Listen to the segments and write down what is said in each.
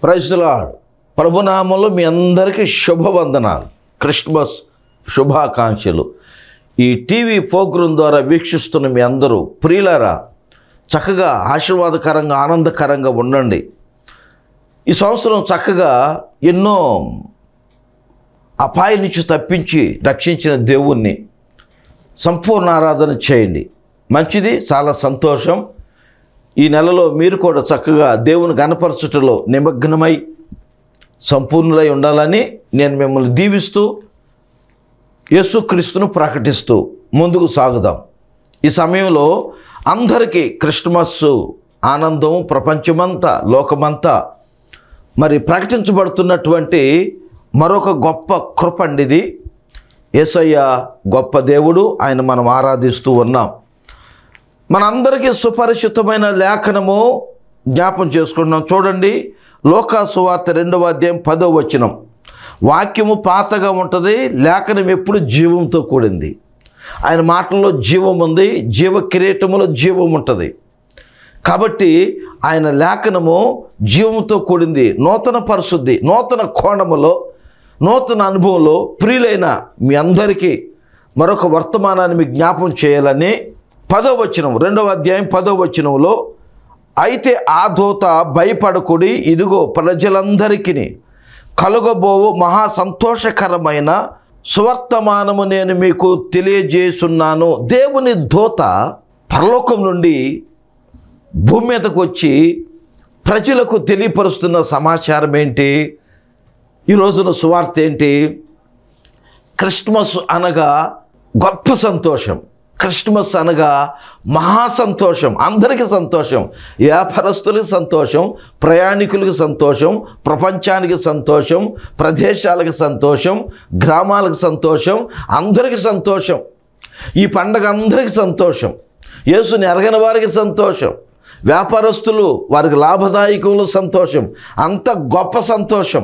ప్రైజ్లాడ్ ప్రభునామంలో మీ అందరికీ శుభవందనాలు క్రిస్మస్ శుభాకాంక్షలు ఈ టీవీ ప్రోగ్రాం ద్వారా వీక్షిస్తున్న మీ అందరూ ప్రియులారా చక్కగా ఆశీర్వాదకరంగా ఆనందకరంగా ఉండండి ఈ సంవత్సరం చక్కగా ఎన్నో అపాయం నుంచి తప్పించి రక్షించిన దేవుణ్ణి సంపూర్ణ ఆరాధన చేయండి మంచిది చాలా సంతోషం ఈ నెలలో మీరు కూడా చక్కగా దేవుని గణపరచుటలో నిమగ్నమై సంపూర్ణులై ఉండాలని నేను మిమ్మల్ని దీవిస్తూ యేసుక్రీస్తును ప్రకటిస్తూ ముందుకు సాగుదాం ఈ సమయంలో అందరికీ క్రిస్మస్ ఆనందం ప్రపంచమంతా లోకమంతా మరి ప్రకటించబడుతున్నటువంటి మరొక గొప్ప కృప అండి ఇది యేసయ్య గొప్ప దేవుడు ఆయన మనం ఆరాధిస్తూ ఉన్నాం మనందరికీ సుపరిచితమైన లేఖనము జ్ఞాపం చేసుకుంటున్నాం చూడండి లోకా సువార్త రెండవ అధ్యాయం పదో వచనం వాక్యము పాతగా ఉంటుంది లేఖనం ఎప్పుడు జీవంతో కూడింది ఆయన మాటల్లో జీవం ఉంది జీవ కిరీటములో జీవం ఉంటుంది కాబట్టి ఆయన లేఖనము జీవంతో కూడింది నూతన పరిశుద్ధి నూతన కోణములో నూతన అనుభవంలో ప్రియులైన మీ అందరికీ మరొక వర్తమానాన్ని మీకు జ్ఞాపం చేయాలని పదో వచనం రెండవ అధ్యాయం పదో వచనంలో అయితే ఆ దూత భయపడకుడి ఇదిగో ప్రజలందరికీ కలుగబోవు మహా సంతోషకరమైన సువర్తమానము నేను మీకు తెలియజేస్తున్నాను దేవుని దూత పరలోకం నుండి భూమి మీదకు వచ్చి ప్రజలకు తెలియపరుస్తున్న సమాచారం ఏంటి ఈ రోజున సువార్త ఏంటి క్రిస్మస్ అనగా గొప్ప సంతోషం క్రిస్మస్ అనగా మహా సంతోషం అందరికీ సంతోషం వ్యాపారస్తులకు సంతోషం ప్రయాణికులకు సంతోషం ప్రపంచానికి సంతోషం ప్రదేశాలకు సంతోషం గ్రామాలకు సంతోషం అందరికీ సంతోషం ఈ పండగ అందరికీ సంతోషం యేసుని ఎరగని వారికి సంతోషం వ్యాపారస్తులు వారికి లాభదాయకంలో సంతోషం అంత గొప్ప సంతోషం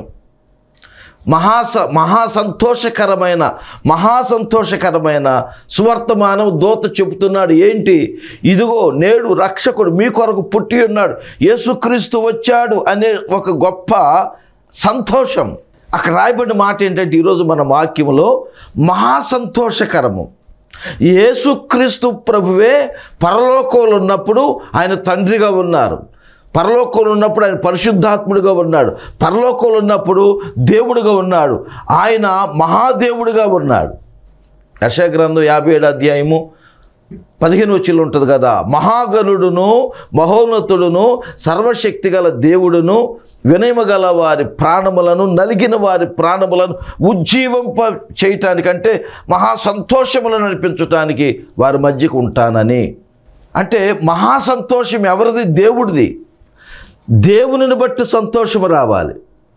మహాస మహా సంతోషకరమైన మహా సంతోషకరమైన సువర్తమానం దూత చెబుతున్నాడు ఏంటి ఇదిగో నేడు రక్షకుడు మీ కొరకు పుట్టి ఉన్నాడు యేసుక్రీస్తు వచ్చాడు అనే ఒక గొప్ప సంతోషం అక్కడ రాయబడిన మాట ఏంటంటే ఈరోజు మన వాక్యంలో మహా సంతోషకరము యేసుక్రీస్తు ప్రభువే పరలోకంలో ఉన్నప్పుడు ఆయన తండ్రిగా ఉన్నారు పరలోకంలో ఉన్నప్పుడు ఆయన పరిశుద్ధాత్ముడిగా ఉన్నాడు పరలోకంలో ఉన్నప్పుడు దేవుడిగా ఉన్నాడు ఆయన మహాదేవుడిగా ఉన్నాడు యశగ్రంథం యాభై ఏడు అధ్యాయము పదిహేను వచ్చిలు ఉంటుంది కదా మహాగణుడును మహోన్నతుడును సర్వశక్తి గల దేవుడును వినయమగల వారి ప్రాణములను నలిగిన వారి ప్రాణములను ఉజ్జీవింప చేయటానికంటే మహా సంతోషములను నడిపించటానికి వారి మధ్యకు ఉంటానని అంటే మహా సంతోషం ఎవరిది దేవుడిది దేవునిని బట్టి సంతోషం రావాలి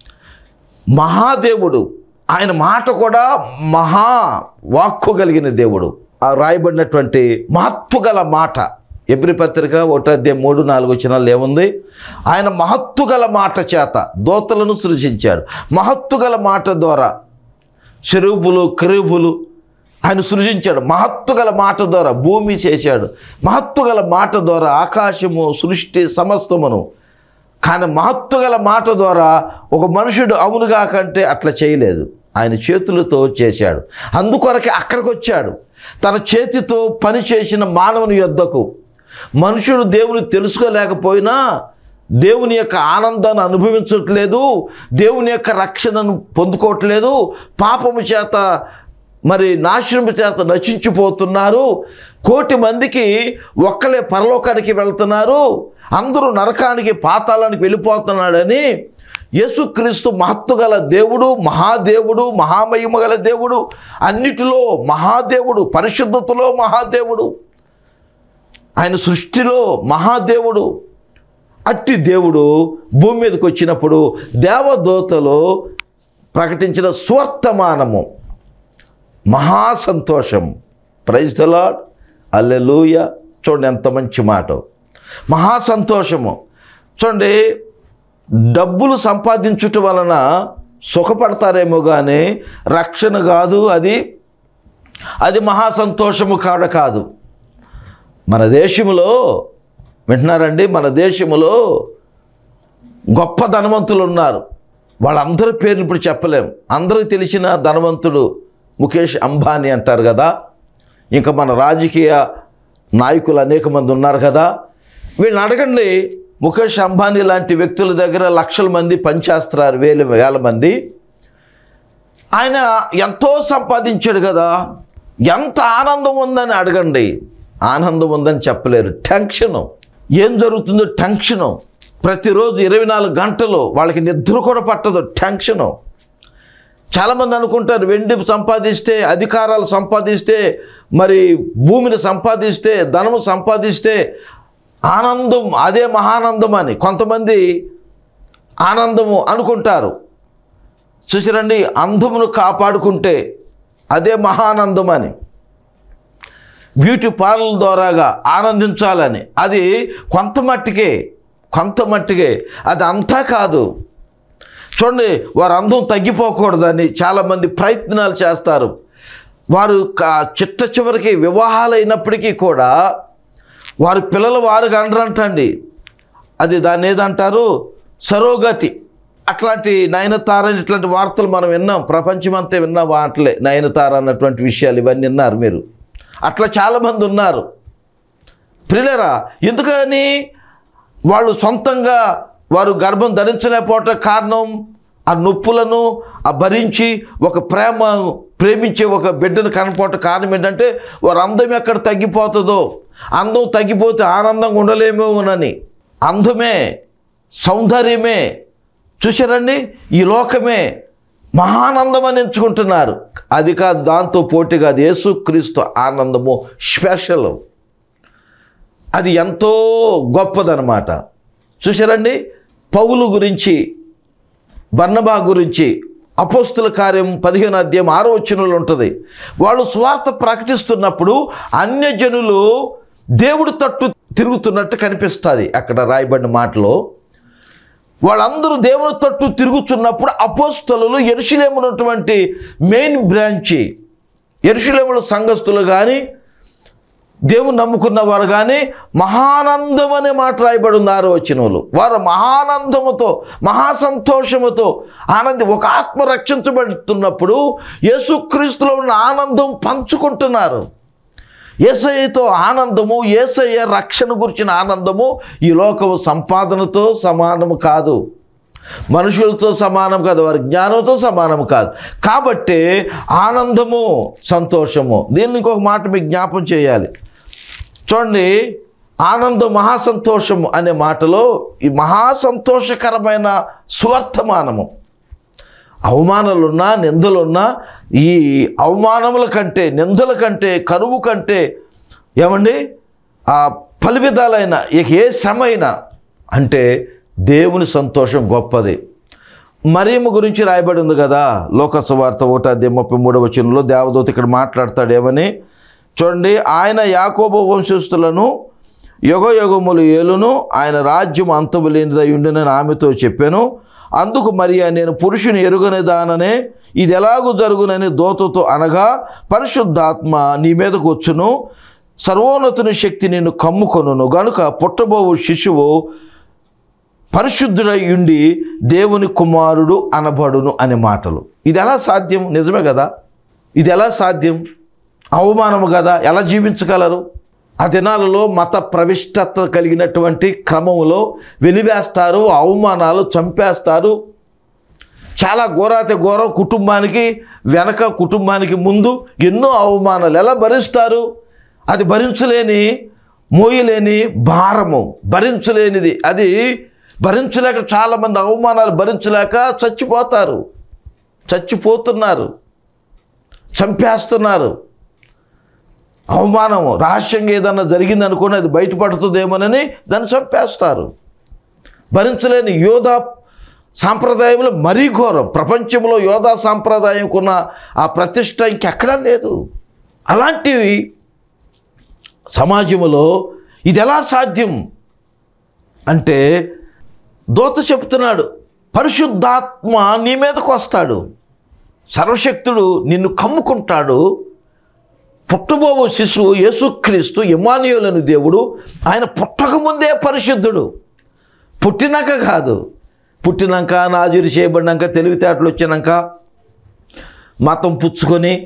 మహాదేవుడు ఆయన మాట కూడా మహా వాక్కు కలిగిన దేవుడు ఆ రాయబడినటువంటి మహత్వ గల మాట ఎబ్రి పత్రిక ఒకటో అధ్యాయం మూడు నాలుగు వచ్చినాలు ఏముంది ఆయన మహత్తు గల మాట చేత దోతలను సృజించాడు మహత్తు గల మాట ద్వారా చెరువులు కరువులు ఆయన సృజించాడు మహత్తు గల మాట ద్వారా భూమి చేశాడు మహత్తు గల మాట ద్వారా ఆకాశము సృష్టి సమస్తమును కానీ మహత్తు గల మాట ద్వారా ఒక మనుషుడు అవునుగా కంటే అట్లా చేయలేదు ఆయన చేతులతో చేశాడు అందుకొరకే అక్కడికి వచ్చాడు తన చేతితో పని చేసిన మానవుని యొద్దకు మనుషుడు దేవుని తెలుసుకోలేకపోయినా దేవుని యొక్క ఆనందాన్ని అనుభవించట్లేదు దేవుని యొక్క రక్షణను పొందుకోవట్లేదు పాపము చేత మరి నాశనము చేత నశించిపోతున్నారు కోటి మందికి ఒక్కలే పరలోకానికి వెళ్తున్నారు అందరూ నరకానికి పాతాళానికి వెళ్ళిపోతున్నాడని యేసుక్రీస్తు మహత్తు గల దేవుడు మహాదేవుడు మహామహిమ గల దేవుడు అన్నిటిలో మహాదేవుడు పరిశుద్ధతలో మహాదేవుడు ఆయన సృష్టిలో మహాదేవుడు అట్టి దేవుడు భూమి మీదకి వచ్చినప్పుడు దేవదూతలో ప్రకటించిన స్వర్తమానము మహా సంతోషం ప్రైజ్ ద లాడ్ అల్లెలూయ చూడండి ఎంత మంచి మాట మహా సంతోషము చూడండి డబ్బులు సంపాదించుట వలన సుఖపడతారేమో కానీ రక్షణ కాదు అది అది మహా సంతోషము కాడ కాదు మన దేశంలో వింటున్నారండి మన దేశంలో గొప్ప ధనవంతులు ఉన్నారు వాళ్ళందరి పేర్లు ఇప్పుడు చెప్పలేం అందరికి తెలిసిన ధనవంతుడు ముఖేష్ అంబానీ అంటారు కదా ఇంకా మన రాజకీయ నాయకులు అనేక మంది ఉన్నారు కదా వీళ్ళని అడగండి ముఖేష్ అంబానీ లాంటి వ్యక్తుల దగ్గర లక్షల మంది పనిచేస్తున్నారు వేల వేల మంది ఆయన ఎంతో సంపాదించాడు కదా ఎంత ఆనందం ఉందని అడగండి ఆనందం ఉందని చెప్పలేరు టెన్షను ఏం జరుగుతుందో టెన్షను ప్రతిరోజు ఇరవై నాలుగు గంటలు వాళ్ళకి నిద్ర కూడా పట్టదు టెన్షను చాలామంది అనుకుంటారు వెండి సంపాదిస్తే అధికారాలు సంపాదిస్తే మరి భూమిని సంపాదిస్తే ధనము సంపాదిస్తే ఆనందం అదే మహానందం అని కొంతమంది ఆనందము అనుకుంటారు చూసిరండి అందమును కాపాడుకుంటే అదే మహానందం అని బ్యూటీ పార్లర్ ద్వారాగా ఆనందించాలని అది కొంత మట్టికే కొంత మట్టికే అది అంతా కాదు చూడండి వారు అందం తగ్గిపోకూడదని చాలామంది ప్రయత్నాలు చేస్తారు వారు క- చిట్ట చివరికి వివాహాలు అయినప్పటికీ కూడా వారి పిల్లలు వారికి అనరంటండి అది దాన్ని ఏదంటారు సరోగతి అట్లాంటి నయనతార ఇట్లాంటి వార్తలు మనం విన్నాం ప్రపంచమంతా విన్న వాటలే నయనతార అన్నటువంటి విషయాలు ఇవన్నీ విన్నారు మీరు అట్లా చాలామంది ఉన్నారు ప్రియులరా ఎందుకని వాళ్ళు సొంతంగా వారు గర్భం ధరించలేకపోవటం కారణం ఆ నొప్పులను ఆ భరించి ఒక ప్రేమ ప్రేమించే ఒక బిడ్డను కనపోవటం కారణం ఏంటంటే వారు అందం ఎక్కడ తగ్గిపోతుందో అందం తగ్గిపోతే ఆనందంగా ఉండలేమోనని అందమే సౌందర్యమే చూసారండి ఈ లోకమే మహానందం అని ఎంచుకుంటున్నారు అది కాదు దాంతో పోటీ కాదు యేసుక్రీస్తు ఆనందము స్పెషల్ అది ఎంతో గొప్పదనమాట చూసారండి పౌలు గురించి బర్నబా గురించి అపోస్తుల కార్యం పదిహేను అధ్యాయం ఆరో వచనంలో ఉంటుంది వాళ్ళు స్వార్థ ప్రకటిస్తున్నప్పుడు అన్యజనులు దేవుడి తట్టు తిరుగుతున్నట్టు కనిపిస్తుంది అక్కడ రాయబడిన మాటలో వాళ్ళందరూ దేవుని తట్టు తిరుగుతున్నప్పుడు అపోస్తలు ఎరుషులేమున్నటువంటి మెయిన్ బ్రాంచి ఎరుషులేముల సంఘస్థులు కానీ దేవుని నమ్ముకున్న వారు కానీ మహానందం అనే మాట రాయబడి ఉంది ఆరో వచనంలో వారు మహానందముతో మహాసంతోషముతో ఆనంది ఒక ఆత్మ రక్షించబడుతున్నప్పుడు యేసుక్రీస్తులో ఉన్న ఆనందం పంచుకుంటున్నారు ఏసయ్యతో ఆనందము ఏసయ్య రక్షణ గురించిన ఆనందము ఈ లోకము సంపాదనతో సమానము కాదు మనుషులతో సమానం కాదు వారి జ్ఞానంతో సమానం కాదు కాబట్టి ఆనందము సంతోషము దీన్ని ఇంకొక మాట మీకు జ్ఞాపం చేయాలి చూడండి ఆనందం మహాసంతోషము అనే మాటలో ఈ మహాసంతోషకరమైన స్వర్తమానము అవమానాలున్నా నిందలున్నా ఈ అవమానముల కంటే నిందల కంటే కరువు కంటే ఏమండి ఆ పలు విధాలైన ఇక ఏ శ్రమ అయినా అంటే దేవుని సంతోషం గొప్పది మరియమ్మ గురించి రాయబడి ఉంది కదా లోకసువార్త ఒకటి అధ్యాయం ముప్పై మూడవ వచనంలో దేవదూత ఇక్కడ మాట్లాడతాడు ఏమని చూడండి ఆయన యాకోబు వంశస్థులను యుగ యుగములు ఏలును ఆయన రాజ్యం అంతము లేనిదై ఉండినని ఆమెతో చెప్పాను అందుకు మరియా నేను పురుషుని ఎరుగని దాననే ఇది ఎలాగూ జరుగునని దోతతో అనగా పరిశుద్ధాత్మ నీ మీదకు వచ్చును సర్వోన్నతుని శక్తి నిన్ను కమ్ముకొనును గనుక పుట్టబోవు శిశువు పరిశుద్ధుడై ఉండి దేవుని కుమారుడు అనబడును అనే మాటలు ఇది ఎలా సాధ్యం నిజమే కదా ఇది ఎలా సాధ్యం అవమానము కదా ఎలా జీవించగలరు ఆ దినాలలో మత ప్రవిష్టత కలిగినటువంటి క్రమంలో వెలివేస్తారు అవమానాలు చంపేస్తారు చాలా ఘోరాతి ఘోరం కుటుంబానికి వెనక కుటుంబానికి ముందు ఎన్నో అవమానాలు ఎలా భరిస్తారు అది భరించలేని మోయలేని భారము భరించలేనిది అది భరించలేక చాలామంది అవమానాలు భరించలేక చచ్చిపోతారు చచ్చిపోతున్నారు చంపేస్తున్నారు అవమానము రహస్యంగా ఏదన్నా జరిగింది అనుకోని అది బయటపడుతుందేమోనని దాన్ని చంపేస్తారు భరించలేని యోధా సాంప్రదాయంలో మరీ ఘోరం ప్రపంచంలో యోధా సాంప్రదాయంకున్న ఆ ప్రతిష్ట ఇంకెక్కడా లేదు అలాంటివి సమాజంలో ఇది ఎలా సాధ్యం అంటే దోత చెప్తున్నాడు పరిశుద్ధాత్మ నీ మీదకు వస్తాడు సర్వశక్తుడు నిన్ను కమ్ముకుంటాడు పుట్టబోవు శిశువు యేసుక్రీస్తు ఇమానియులను దేవుడు ఆయన పుట్టకముందే పరిశుద్ధుడు పుట్టినాక కాదు పుట్టినాక నాజీరు చేయబడినాక తెలివితేటలు వచ్చినాక మతం పుచ్చుకొని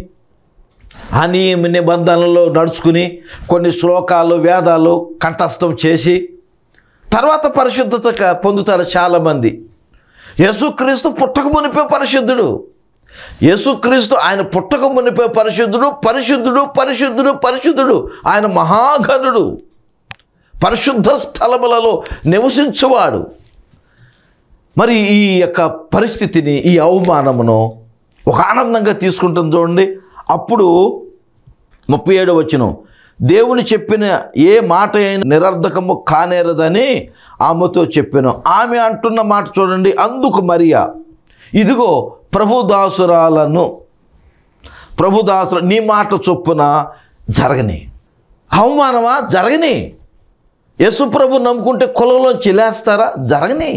అనియమ నిబంధనలలో నడుచుకుని కొన్ని శ్లోకాలు వేదాలు కంఠస్థం చేసి తర్వాత పరిశుద్ధత క- పొందుతారు చాలామంది యేసుక్రీస్తు పుట్టక మునిపే పరిశుద్ధుడు యేసుక్రీస్తు ఆయన పుట్టక మునిపే పరిశుద్ధుడు పరిశుద్ధుడు పరిశుద్ధుడు పరిశుద్ధుడు ఆయన మహాఘనుడు పరిశుద్ధ స్థలములలో నివసించువాడు మరి ఈ యొక్క పరిస్థితిని ఈ అవమానమును ఒక ఆనందంగా తీసుకుంటుంది చూడండి అప్పుడు ముప్పై ఏడు వచ్చిన దేవుని చెప్పిన ఏ మాట అయినా నిరర్ధకము కానేరదని ఆమెతో చెప్పాను ఆమె అంటున్న మాట చూడండి అందుకు మరియా ఇదిగో ప్రభుదాసురాలను ప్రభుదాసుర నీ మాట చొప్పున జరగని అవమానమా జరగని యేసు ప్రభు నమ్ముకుంటే కులంలో చిలేస్తారా జరగని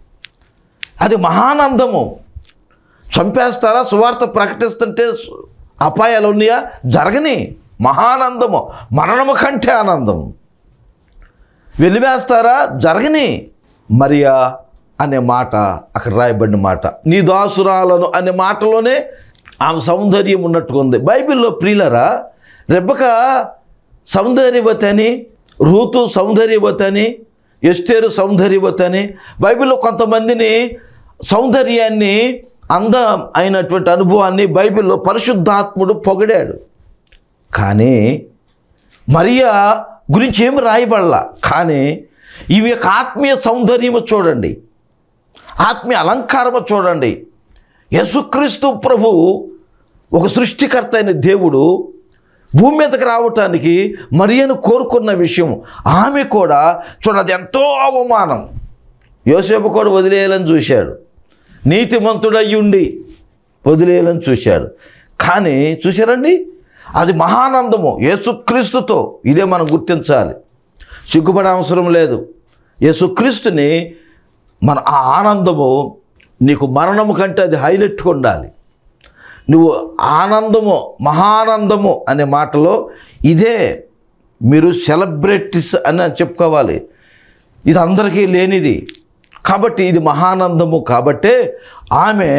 అది మహానందము చంపేస్తారా సువార్త ప్రకటిస్తుంటే సు- అపాయాలు ఉన్నాయా జరగని మహానందము మరణము కంటే ఆనందం వెలివేస్తారా జరగని మరియా అనే మాట అక్కడ రాయబడిన మాట నీ దాసురాలను అనే మాటలోనే ఆమె సౌందర్యం ఉన్నట్టుగా ఉంది బైబిల్లో ప్రియులరా రెబ్బక సౌందర్యవతి అని రూతు సౌందర్యవతి అని ఎస్టేరు సౌందర్యవతి అని బైబిల్లో కొంతమందిని సౌందర్యాన్ని అందం అయినటువంటి అనుభవాన్ని బైబిల్లో పరిశుద్ధాత్ముడు పొగిడాడు కానీ మరియా గురించి ఏమి రాయబడలా కానీ ఈమె యొక్క ఆత్మీయ సౌందర్యము చూడండి ఆత్మీయ అలంకారము చూడండి యేసుక్రీస్తు ప్రభు ఒక సృష్టికర్త అయిన దేవుడు భూమి మీదకి రావటానికి మరియను కోరుకున్న విషయం ఆమె కూడా చూడది ఎంతో అవమానం యోసేపు కూడా వదిలేయాలని చూశాడు నీతిమంతుడయ్యి ఉండి వదిలేయాలని చూశాడు కానీ చూశారండి అది మహానందము యేసుక్రీస్తుతో ఇదే మనం గుర్తించాలి సిగ్గుపడే అవసరం లేదు యేసుక్రీస్తుని మన ఆ ఆనందము నీకు మరణము కంటే అది హైలైట్గా ఉండాలి నువ్వు ఆనందము మహానందము అనే మాటలో ఇదే మీరు సెలబ్రిటీస్ అని చెప్పుకోవాలి ఇది అందరికీ లేనిది కాబట్టి ఇది మహానందము కాబట్టే ఆమె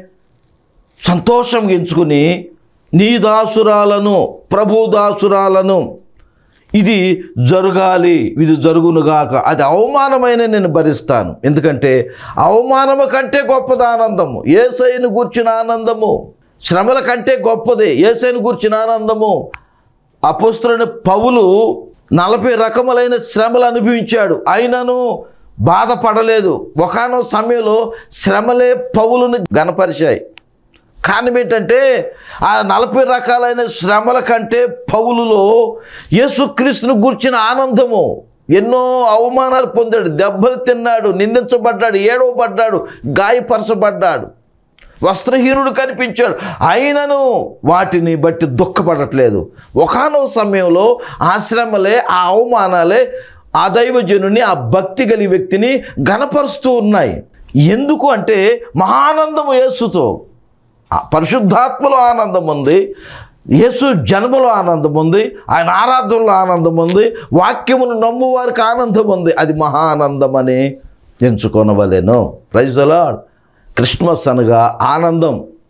సంతోషం ఎంచుకుని నీ దాసురాలను ప్రభు దాసురాలను ఇది జరగాలి ఇది జరుగునుగాక అది అవమానమైన నేను భరిస్తాను ఎందుకంటే అవమానము కంటే గొప్పది ఆనందము ఏసైను గూర్చిన ఆనందము శ్రమల కంటే గొప్పది ఏసైను గూర్చిన ఆనందము అపోస్తులని పౌలు నలభై రకములైన శ్రమలు అనుభవించాడు అయినను బాధపడలేదు ఒకనో సమయంలో శ్రమలే పౌలుని గనపరిచాయి కారణం ఏంటంటే ఆ నలభై రకాలైన శ్రమల కంటే పౌలులో యేసుక్రీస్తును గూర్చిన ఆనందము ఎన్నో అవమానాలు పొందాడు దెబ్బలు తిన్నాడు నిందించబడ్డాడు ఏడవబడ్డాడు గాయపరచబడ్డాడు వస్త్రహీనుడు కనిపించాడు అయినను వాటిని బట్టి దుఃఖపడట్లేదు ఒకనో సమయంలో ఆ శ్రమలే ఆ అవమానాలే ఆ దైవజనుని ఆ భక్తి కలిగి వ్యక్తిని గనపరుస్తూ ఉన్నాయి ఎందుకు అంటే మహానందము యేసుతో ఆ పరిశుద్ధాత్మలో ఆనందం ఉంది యేసు జన్మలో ఆనందం ఉంది ఆయన ఆరాధనలో ఆనందం ఉంది వాక్యమును నమ్ము వారికి ఆనందం ఉంది అది మహానందం అని ఎంచుకొనవలెను ప్రైజ్ అలాడ్ క్రిస్మస్ అనగా ఆనందం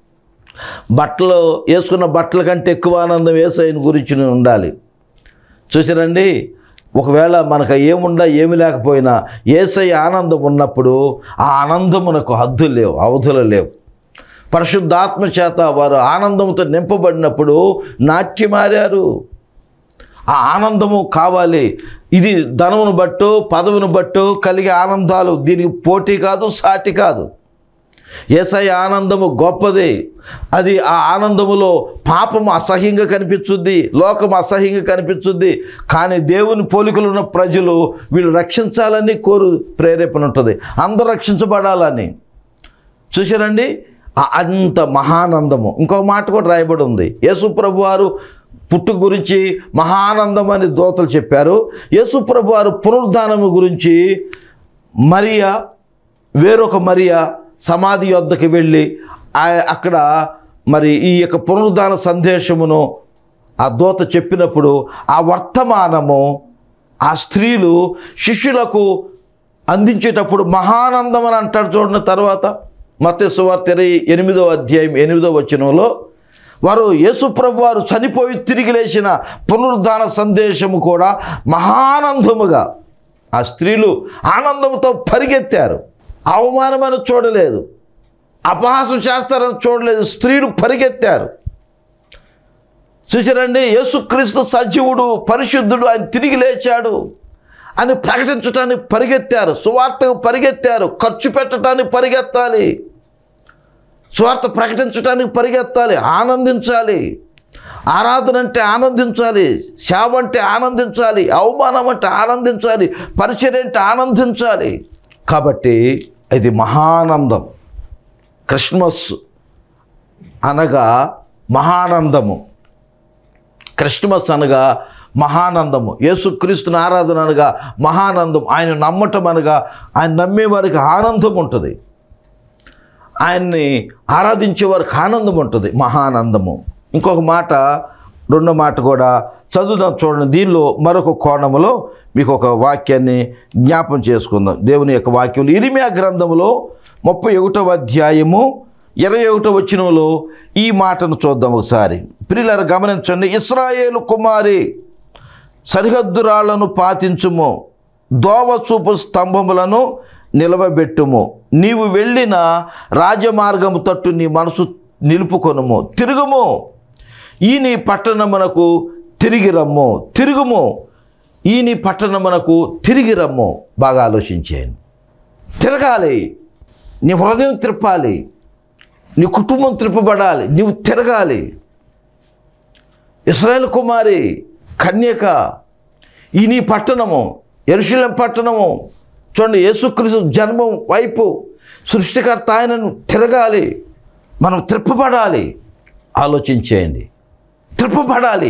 బట్టలు వేసుకున్న బట్టల కంటే ఎక్కువ ఆనందం వేసైన గురించి ఉండాలి చూసారండి ఒకవేళ మనకు ఏముండా ఏమి లేకపోయినా ఏసై ఆనందం ఉన్నప్పుడు ఆ ఆనందమునకు హద్దులు లేవు అవధులు లేవు పరిశుద్ధాత్మ చేత వారు ఆనందంతో నింపబడినప్పుడు నాట్యమారారు ఆ ఆనందము కావాలి ఇది ధనమును బట్టు పదవిని బట్టు కలిగే ఆనందాలు దీనికి పోటీ కాదు సాటి కాదు ఏసై ఆనందము గొప్పది అది ఆ ఆనందములో పాపము అసహ్యంగా కనిపించుద్ది లోకం అసహ్యంగా కనిపించుద్ది కానీ దేవుని పోలికలు ఉన్న ప్రజలు వీళ్ళు రక్షించాలని కోరు ప్రేరేపణ ఉంటుంది అందరూ రక్షించబడాలని చూసారండి ఆ- అంత మహానందము ఇంకో మాట కూడా రాయబడి ఉంది యేసుప్రభు వారు పుట్టు గురించి మహానందం అని దోతలు చెప్పారు యేసుప్రభు వారు పునరుద్ధానము గురించి మరియా వేరొక మరియా సమాధి యొద్దకు వెళ్ళి ఆ- అక్కడ మరి ఈ యొక్క పునరుద్ధాన సందేశమును ఆ దూత చెప్పినప్పుడు ఆ వర్తమానము ఆ స్త్రీలు శిష్యులకు అందించేటప్పుడు మహానందం అని అంటాడు చూడండి తర్వాత మత సువార్త ఇరవై ఎనిమిదో అధ్యాయం ఎనిమిదో వచనంలో వారు యేసుప్రభు వారు చనిపోయి తిరిగి లేచిన పునరుద్ధాన సందేశము కూడా మహానందముగా ఆ స్త్రీలు ఆనందంతో పరిగెత్తారు అవమానమని చూడలేదు అపహాసం చేస్తారని చూడలేదు స్త్రీలు పరిగెత్తారు చూసారండి యేసుక్రీస్తు సజీవుడు పరిశుద్ధుడు ఆయన తిరిగి లేచాడు అని ప్రకటించడానికి పరిగెత్తారు సువార్తకు పరిగెత్తారు ఖర్చు పెట్టడానికి పరిగెత్తాలి సువార్త ప్రకటించడానికి పరిగెత్తాలి ఆనందించాలి ఆరాధన అంటే ఆనందించాలి సేవ అంటే ఆనందించాలి అవమానం అంటే ఆనందించాలి పరిచయం అంటే ఆనందించాలి కాబట్టి ఇది మహానందం క్రిస్మస్ అనగా మహానందము క్రిస్మస్ అనగా మహానందము యేసుక్రీస్తుని ఆరాధన అనగా మహానందం ఆయన నమ్మటం అనగా ఆయన నమ్మే వారికి ఆనందం ఉంటుంది ఆయన్ని ఆరాధించే వారికి ఆనందం ఉంటుంది మహానందము ఇంకొక మాట రెండో మాట కూడా చదువుదాం చూడండి దీనిలో మరొక కోణములో మీకు ఒక వాక్యాన్ని జ్ఞాపం చేసుకుందాం దేవుని యొక్క వాక్యం ఇరిమియా గ్రంథములో ముప్పై ఒకటవ అధ్యాయము ఇరవై ఒకటో వచ్చినంలో ఈ మాటను చూద్దాం ఒకసారి ప్రియులారు గమనించండి ఇస్రాయేలు కుమారి సరిహద్దు రాళ్లను పాతించుము దోవ చూపు స్తంభములను నిలవబెట్టుము నీవు వెళ్ళిన రాజమార్గము తట్టు నీ మనసు నిలుపుకొనుము తిరుగుము ఈ నీ పట్టణమునకు తిరిగి రమ్ము తిరుగుము ఈ నీ పట్టణమునకు తిరిగి రమ్ము బాగా ఆలోచించేయండి తిరగాలి నీ హృదయం త్రిప్పాలి నీ కుటుంబం త్రిప్పబడాలి నీవు తిరగాలి ఇస్రాయేల్ కుమారి కన్యక ఈ నీ పట్టణము ఎరుశలేం పట్టణము చూడండి యేసుక్రీస్తు జన్మం వైపు సృష్టికర్త ఆయనను తిరగాలి మనం త్రిప్పబడాలి ఆలోచించేయండి త్రిప్పబడాలి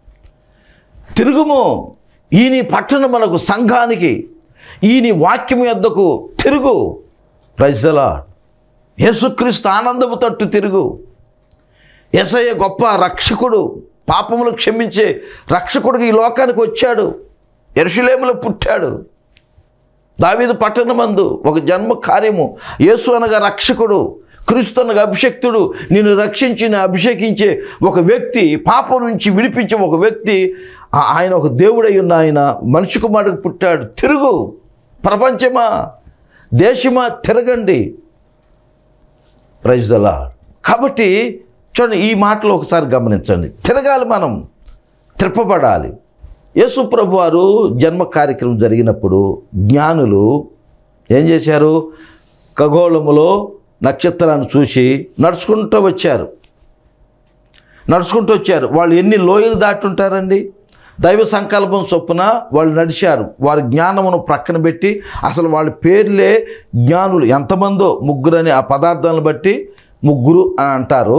తిరుగుము ఈ నీ పట్టణం మనకు సంఘానికి ఈ నీ వాక్యం యొద్దకు తిరుగు ప్రజలా యేసుక్రీస్తు ఆనందము తట్టు తిరుగు యేసయ్య గొప్ప రక్షకుడు పాపములు క్షమించే రక్షకుడికి ఈ లోకానికి వచ్చాడు ఎరుషులేములో పుట్టాడు దావీదు పట్టణమందు ఒక జన్మ కార్యము యేసు అనగా రక్షకుడు క్రీస్తు అనగా అభిషక్తుడు నిన్ను రక్షించి అభిషేకించే ఒక వ్యక్తి పాపం నుంచి విడిపించే ఒక వ్యక్తి ఆ- ఆయన ఒక దేవుడై ఉన్న ఆయన మనిషి కుమారుడికి పుట్టాడు తిరుగు ప్రపంచమా దేశమా తిరగండి ప్రైజ్ దలా కాబట్టి చూడండి ఈ మాటలు ఒకసారి గమనించండి తిరగాలి మనం త్రిప్పబడాలి యేసు ప్రభు వారు జన్మ కార్యక్రమం జరిగినప్పుడు జ్ఞానులు ఏం చేశారు ఖగోళములో నక్షత్రాన్ని చూసి నడుచుకుంటూ వచ్చారు నడుచుకుంటూ వచ్చారు వాళ్ళు ఎన్ని లోయలు దాటుంటారండి దైవ సంకల్పం చొప్పున వాళ్ళు నడిచారు వారి జ్ఞానమును ప్రక్కన పెట్టి అసలు వాళ్ళ పేర్లే జ్ఞానులు ఎంతమందో ముగ్గురు అని ఆ పదార్థాలను బట్టి ముగ్గురు అని అంటారు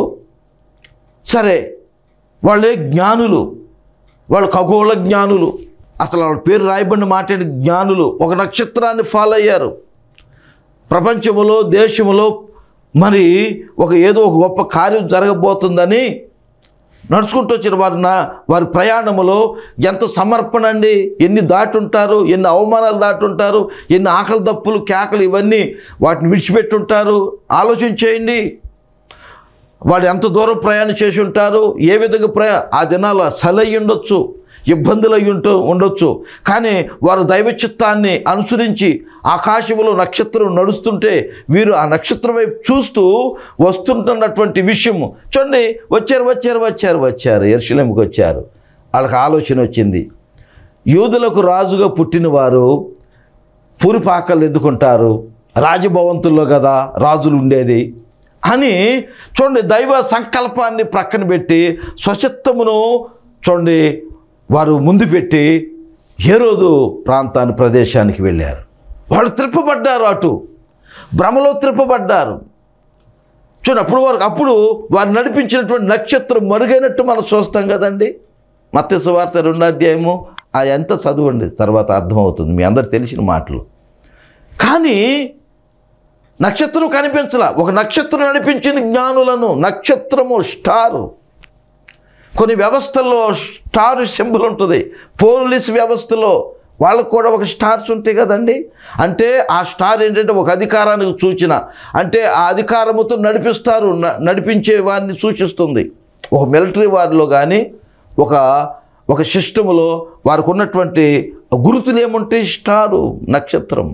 సరే వాళ్ళే జ్ఞానులు వాళ్ళు ఖగోళ జ్ఞానులు అసలు వాళ్ళ పేరు రాయబడిన మాట్లాడి జ్ఞానులు ఒక నక్షత్రాన్ని ఫాలో అయ్యారు ప్రపంచములో దేశములో మరి ఒక ఏదో ఒక గొప్ప కార్యం జరగబోతుందని నడుచుకుంటూ వచ్చిన వారి నా వారి ప్రయాణములో ఎంత సమర్పణ అండి ఎన్ని దాటుంటారు ఎన్ని అవమానాలు దాటుంటారు ఎన్ని ఆకలి దప్పులు కేకలు ఇవన్నీ వాటిని విడిచిపెట్టుంటారు ఆలోచించేయండి వాడు ఎంత దూరం ప్రయాణం చేసి ఉంటారు ఏ విధంగా ప్రయా ఆ దినాలు సలై ఉండొచ్చు ఇబ్బందులు అయి ఉంటూ ఉండొచ్చు కానీ వారు దైవ చిత్తాన్ని అనుసరించి ఆకాశంలో నక్షత్రం నడుస్తుంటే వీరు ఆ నక్షత్రం వైపు చూస్తూ వస్తుంటున్నటువంటి విషయము చూడండి వచ్చారు వచ్చారు వచ్చారు వచ్చారు ఎరుశలేంకి వచ్చారు వాళ్ళకి ఆలోచన వచ్చింది యూదులకు రాజుగా పుట్టిన వారు పూరిపాకలు ఎందుకుంటారు రాజభవంతుల్లో కదా రాజులు ఉండేది అని చూడండి దైవ సంకల్పాన్ని ప్రక్కన పెట్టి స్వచిత్తమును చూడండి వారు ముందు పెట్టి హేరోదు ప్రాంతాన్ని ప్రదేశానికి వెళ్ళారు వాళ్ళు త్రిప్పబడ్డారు అటు భ్రమలో త్రిప్పబడ్డారు చూడండి అప్పుడు వరకు అప్పుడు వారు నడిపించినటువంటి నక్షత్రం మరుగైనట్టు మనం చూస్తాం కదండి మత్స్య సువార్త రెండో అధ్యాయము ఆ ఎంత చదవండి తర్వాత అర్థమవుతుంది మీ అందరు తెలిసిన మాటలు కానీ నక్షత్రం కనిపించలా ఒక నక్షత్రం నడిపించింది జ్ఞానులను నక్షత్రము స్టారు కొన్ని వ్యవస్థల్లో స్టార్ సింబల్ ఉంటుంది పోలీస్ వ్యవస్థలో వాళ్ళకు కూడా ఒక స్టార్స్ ఉంటాయి కదండి అంటే ఆ స్టార్ ఏంటంటే ఒక అధికారానికి సూచన అంటే ఆ అధికారముతో నడిపిస్తారు న- నడిపించే వారిని సూచిస్తుంది ఒక మిలిటరీ వారిలో కానీ ఒక ఒక సిస్టములో వారికి ఉన్నటువంటి గుర్తులు ఏముంటాయి స్టారు నక్షత్రం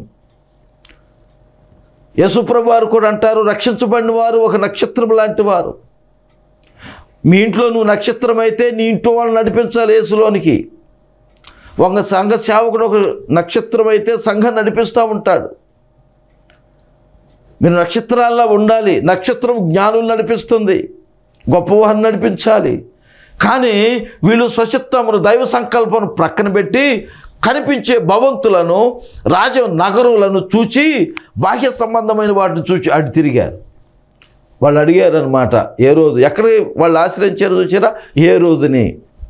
యేసుప్రభు వారు కూడా అంటారు రక్షించబడిన వారు ఒక నక్షత్రం లాంటి వారు మీ ఇంట్లో నువ్వు నక్షత్రం అయితే నీ ఇంట్లో వాళ్ళు నడిపించాలి యేసులోనికి ఒక సంఘ సేవకుడు ఒక నక్షత్రం అయితే సంఘం నడిపిస్తూ ఉంటాడు మీరు నక్షత్రాల్లో ఉండాలి నక్షత్రం జ్ఞానులు నడిపిస్తుంది గొప్పవారిని నడిపించాలి కానీ వీళ్ళు స్వచిత్తమును దైవ సంకల్పం ప్రక్కన పెట్టి కనిపించే భవంతులను రాజ నగరులను చూచి బాహ్య సంబంధమైన వాటిని చూచి అటు తిరిగారు వాళ్ళు అడిగారు అనమాట ఏ రోజు ఎక్కడ వాళ్ళు ఆశ్రయించారు చూసారా ఏ రోజుని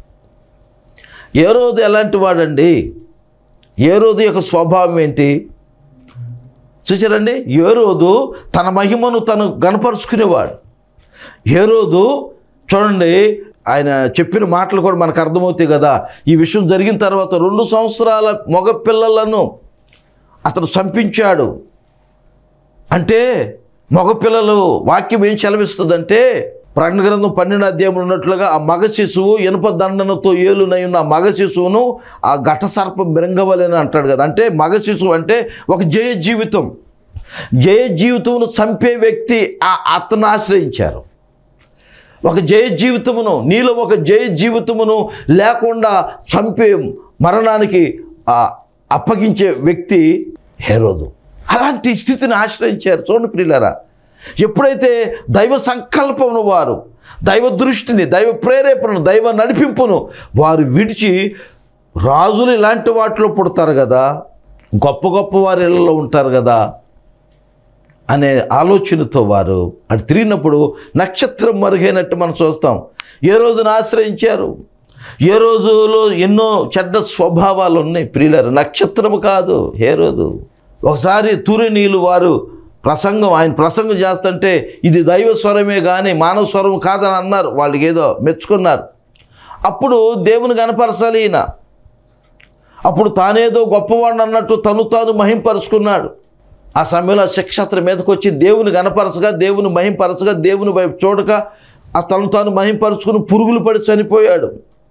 ఏ రోజు ఎలాంటి వాడండి ఏ రోజు యొక్క స్వభావం ఏంటి చూసారండి ఏ రోజు తన మహిమను తను గనపరుచుకునేవాడు ఏ రోజు చూడండి ఆయన చెప్పిన మాటలు కూడా మనకు అర్థమవుతాయి కదా ఈ విషయం జరిగిన తర్వాత రెండు సంవత్సరాల మగ పిల్లలను అతను చంపించాడు అంటే మగపిల్లలు వాక్యం ఏం సెలవిస్తుందంటే ప్రకటన గ్రంథం పన్నెండు అధ్యాయం ఉన్నట్లుగా ఆ మగ శిశువు ఇనుప దండనతో ఏలునై ఉన్న ఆ మగ శిశువును ఆ ఘట సర్పం మృంగవలని అంటాడు కదా అంటే మగ శిశువు అంటే ఒక జయ జీవితం జయ జీవితమును చంపే వ్యక్తి ఆ అతను ఆశ్రయించారు ఒక జయ జీవితమును నీలో ఒక జయ జీవితమును లేకుండా చంపే మరణానికి ఆ, అప్పగించే వ్యక్తి హేరోదు అలాంటి స్థితిని ఆశ్రయించారు చూడండి ప్రియులారా ఎప్పుడైతే దైవ సంకల్పమును వారు దైవ దృష్టిని దైవ ప్రేరేపణను దైవ నడిపింపును వారు విడిచి రాజులు ఇలాంటి వాటిలో పుడతారు కదా గొప్ప గొప్ప వారి ఇళ్ళలో ఉంటారు కదా అనే ఆలోచనతో వారు అటు తిరిగినప్పుడు నక్షత్రం మరుగైనట్టు మనం చూస్తాం ఏ రోజున ఆశ్రయించారు ఏ రోజులో ఎన్నో చెడ్డ స్వభావాలు ఉన్నాయి ప్రియులారు నక్షత్రము కాదు ఏ రోజు ఒకసారి తురినీలు వారు ప్రసంగం ఆయన ప్రసంగం చేస్తుంటే ఇది దైవ స్వరమే కానీ మానవ స్వరం కాదని అన్నారు వాళ్ళకి ఏదో మెచ్చుకున్నారు అప్పుడు దేవుని కనపరచాలి ఈయన అప్పుడు తానేదో గొప్పవాడిని అన్నట్టు తను తాను మహింపరుచుకున్నాడు ఆ సమయంలో ఆ శిక్ష అతని మీదకి వచ్చి దేవుని గనపరచగా దేవుని మహింపరచగా దేవుని వైపు చూడక ఆ తను తాను మహింపరుచుకుని పురుగులు పడి చనిపోయాడు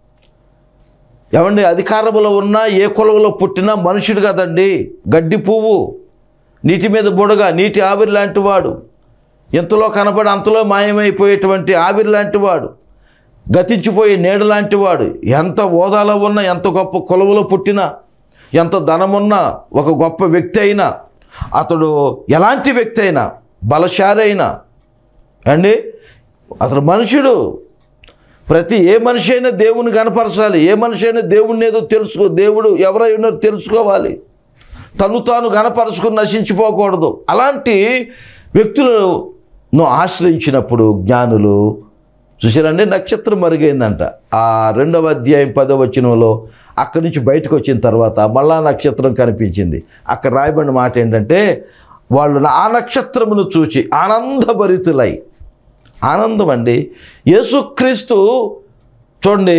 ఏమండి అధికారంలో ఉన్నా ఏ కులంలో పుట్టినా మనుషుడు కదండి గడ్డి పువ్వు నీటి మీద బుడగ నీటి ఆవిరి లాంటి వాడు ఎంతలో కనపడి అంతలో మాయమైపోయేటువంటి ఆవిరి లాంటి వాడు గతించిపోయే నీడ లాంటి వాడు ఎంత హోదాలో ఉన్నా ఎంత గొప్ప కులములో పుట్టినా ఎంత ధనమున్నా ఒక గొప్ప వ్యక్తి అయినా అతడు ఎలాంటి వ్యక్తి అయినా బలశాలి అయినా అండి అతడు మనుషుడు ప్రతి ఏ మనిషి అయినా దేవుని కనపరచాలి ఏ మనిషి అయినా దేవుణ్ణి ఏదో తెలుసుకో దేవుడు ఎవరై ఉన్నారో తెలుసుకోవాలి తను తాను గనపరుచుకుని నశించిపోకూడదు అలాంటి వ్యక్తులను ఆశ్రయించినప్పుడు జ్ఞానులు చూసారండి నక్షత్రం మరుగైందంట ఆ రెండవ అధ్యాయం పదవ వచనంలో అక్కడి నుంచి బయటకు వచ్చిన తర్వాత మళ్ళా నక్షత్రం కనిపించింది అక్కడ రాయబడిన మాట ఏంటంటే వాళ్ళు ఆ నక్షత్రమును చూచి ఆనందభరితులై ఆనందం అండి యేసుక్రీస్తు చూడండి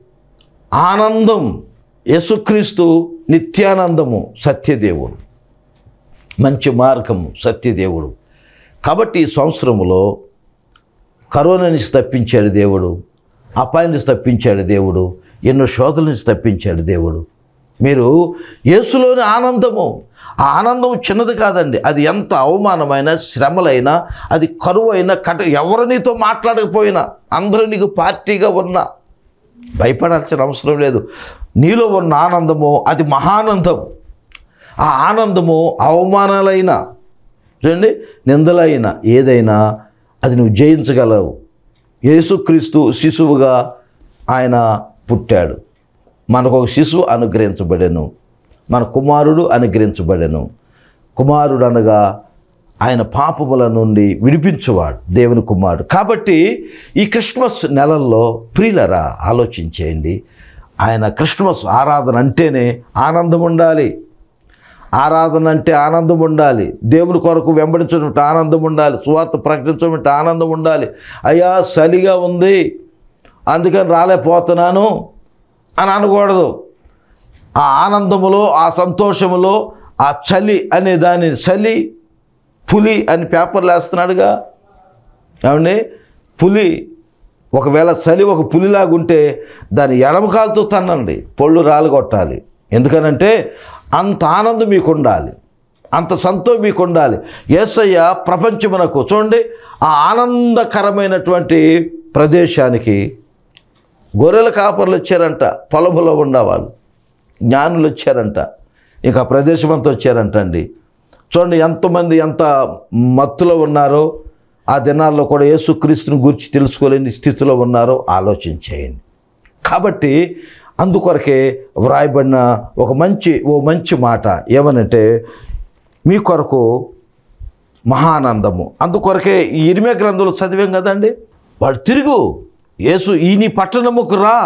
ఆనందం యేసుక్రీస్తు నిత్యానందము సత్యదేవుడు మంచి మార్గము సత్యదేవుడు కాబట్టి ఈ సంవత్సరములో కరోనా నుంచి తప్పించాడు దేవుడు అపాయం నుంచి తప్పించాడు దేవుడు ఎన్నో శోధల నుంచి తప్పించాడు దేవుడు మీరు యేసులోని ఆనందము ఆ ఆనందం చిన్నది కాదండి అది ఎంత అవమానమైన శ్రమలైనా అది కరువు అయినా కట ఎవరు నీతో మాట్లాడకపోయినా అందరూ నీకు పార్టీగా ఉన్నా భయపడాల్సిన అవసరం లేదు నీలో ఉన్న ఆనందము అది మహానందం ఆ ఆనందము అవమానాలైనా చూడండి నిందలైనా ఏదైనా అది నువ్వు జయించగలవు యేసుక్రీస్తు శిశువుగా ఆయన పుట్టాడు మనకు ఒక శిశువు అనుగ్రహించబడెను మన కుమారుడు అనుగ్రహించబడెను కుమారుడు అనగా ఆయన పాపముల నుండి విడిపించువాడు దేవుని కుమారుడు కాబట్టి ఈ క్రిస్మస్ నెలల్లో ప్రియులరా ఆలోచించేయండి ఆయన క్రిస్మస్ ఆరాధన అంటేనే ఆనందం ఉండాలి ఆరాధన అంటే ఆనందం ఉండాలి దేవుని కొరకు వెంబడించడం ఆనందం ఉండాలి సువార్త ప్రకటించడం ఆనందం ఉండాలి అయ్యా చలిగా ఉంది అందుకని రాలేకపోతున్నాను అని అనకూడదు ఆ ఆనందములో ఆ సంతోషములో ఆ చలి అనే దాని చలి పులి అని పేపర్లు వేస్తున్నాడుగా ఏమండి పులి ఒకవేళ చలి ఒక పులిలాగుంటే దాని ఎడమకాలతో తన్నండి పొళ్ళు రాలు కొట్టాలి ఎందుకనంటే అంత ఆనందం మీకు ఉండాలి అంత సంతోషం మీకు ఉండాలి ఏసయ్య ప్రపంచమునకు చూడండి ఆ ఆనందకరమైనటువంటి ప్రదేశానికి గొర్రెల కాపర్లు వచ్చారంట పొలములో ఉండేవాళ్ళు జ్ఞానులు వచ్చారంట ఇంకా ప్రదేశం అంతా వచ్చారంట అండి చూడండి ఎంతమంది ఎంత మత్తులో ఉన్నారో ఆ దినాల్లో కూడా యేసుక్రీస్తుని గురించి తెలుసుకోలేని స్థితిలో ఉన్నారో ఆలోచించేయండి కాబట్టి అందుకొరకే వ్రాయబడిన ఒక మంచి ఓ మంచి మాట ఏమనంటే మీ కొరకు మహానందము అందుకొరకే ఈ ఇరిమే గ్రంథంలో చదివాం కదండి వాడు తిరుగు యేసు ఈ నీ పట్టణముకు రా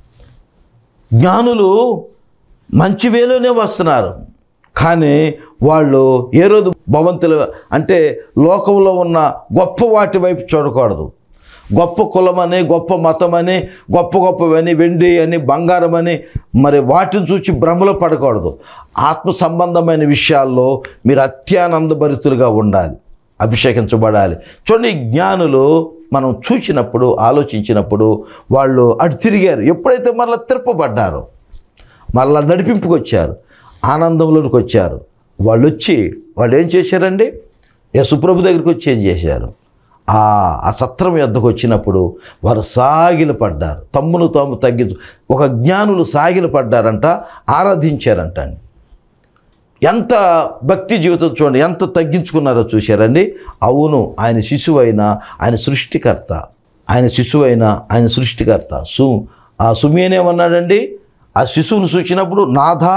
జ్ఞానులు మంచి వేలోనే వస్తున్నారు కానీ వాళ్ళు ఏ రోజు భవంతులు అంటే లోకంలో ఉన్న గొప్ప వాటి వైపు చూడకూడదు గొప్ప కులమని గొప్ప మతమని గొప్ప గొప్పవని వెండి అని బంగారం అని మరి వాటిని చూసి భ్రమలో పడకూడదు ఆత్మ సంబంధమైన విషయాల్లో మీరు అత్యానందభరితులుగా ఉండాలి అభిషేకించబడాలి చూడండి ఈ జ్ఞానులు మనం చూసినప్పుడు ఆలోచించినప్పుడు వాళ్ళు అటు తిరిగారు ఎప్పుడైతే మరలా తిరపబడ్డారో మరలా నడిపింపుకు వచ్చారు ఆనందంలోనికి వచ్చారు వాళ్ళు వచ్చి వాళ్ళు ఏం చేశారండి యశుప్రభు దగ్గరికి వచ్చి ఏం చేశారు ఆ ఆ సత్రం యొద్దకు వచ్చినప్పుడు వారు సాగిల పడ్డారు తమ్మును తాము తగ్గించు ఒక జ్ఞానులు సాగిల పడ్డారంట ఆరాధించారంట అండి ఎంత భక్తి జీవితం చూడండి ఎంత తగ్గించుకున్నారో చూశారండి అవును ఆయన శిశువు అయిన ఆయన సృష్టికర్త ఆయన శిశువు అయిన ఆయన సృష్టికర్త సు ఆ సుమేనేమన్నాడండి ఆ శిశువును చూసినప్పుడు నాథా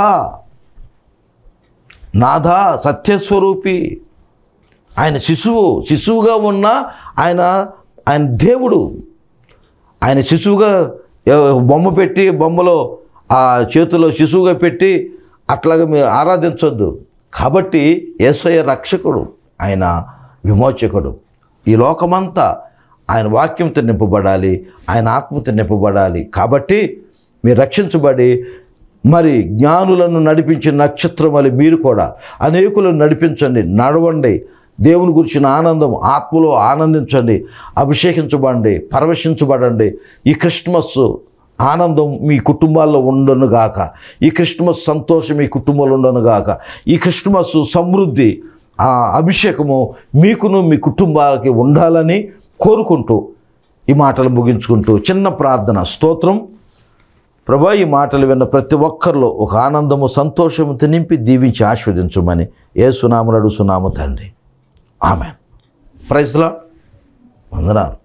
నాథా సత్యస్వరూపి ఆయన శిశువు శిశువుగా ఉన్న ఆయన ఆయన దేవుడు ఆయన శిశువుగా ఎ- బొమ్మ పెట్టి బొమ్మలో ఆ చేతిలో శిశువుగా పెట్టి అట్లాగా మీరు ఆరాధించొద్దు కాబట్టి యేసయ్య రక్షకుడు ఆయన విమోచకుడు ఈ లోకమంతా ఆయన వాక్యంతో నింపబడాలి ఆయన ఆత్మతో నింపబడాలి కాబట్టి మీరు రక్షించబడి మరి జ్ఞానులను నడిపించిన నక్షత్రం వల్ల మీరు కూడా అనేకులను నడిపించండి నడవండి దేవుని గురించిన ఆనందం ఆత్మలో ఆనందించండి అభిషేకించబడండి పరవశించబడండి ఈ క్రిస్మస్ ఆనందం మీ కుటుంబాల్లో ఉండను గాక ఈ క్రిస్మస్ సంతోషం మీ కుటుంబంలో ఉండను గాక ఈ క్రిస్మస్ సమృద్ధి ఆ అభిషేకము మీకును మీ కుటుంబాలకి ఉండాలని కోరుకుంటూ ఈ మాటలు ముగించుకుంటూ చిన్న ప్రార్థన స్తోత్రం ప్రభా ఈ మాటలు విన్న ప్రతి ఒక్కరిలో ఒక ఆనందము సంతోషము నింపి దీవించి ఆస్వాదించమని ఏ సునాములు అడుగుతున్నాము తండ్రి ఆమె ప్రైజ్లా వందనాలు